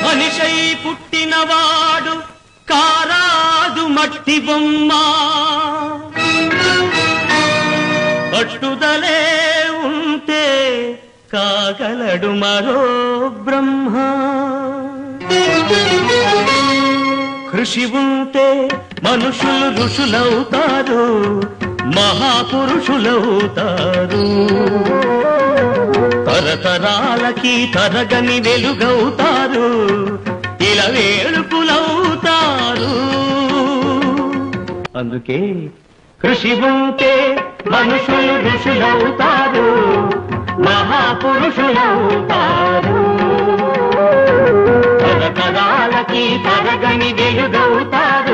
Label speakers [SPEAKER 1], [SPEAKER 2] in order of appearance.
[SPEAKER 1] మనిషై పుట్టినవాడు కారాదు మట్టి బొమ్మ పట్టుదలే ఉంటే కాగలడు మరో బ్రహ్మ కృషి ఉంటే మనుషులు ఋషులవుతారు మహాపురుషులవుతారు తరతరాలకి తరగని వెలుగవుతారు ఇలా వేడుకులవుతారు అందుకే కృషి ఉంటే మనుషులు ఋషులవుతారు మహాపురుషులవుతారు తరతరాలకి తరగని వెలుగవుతారు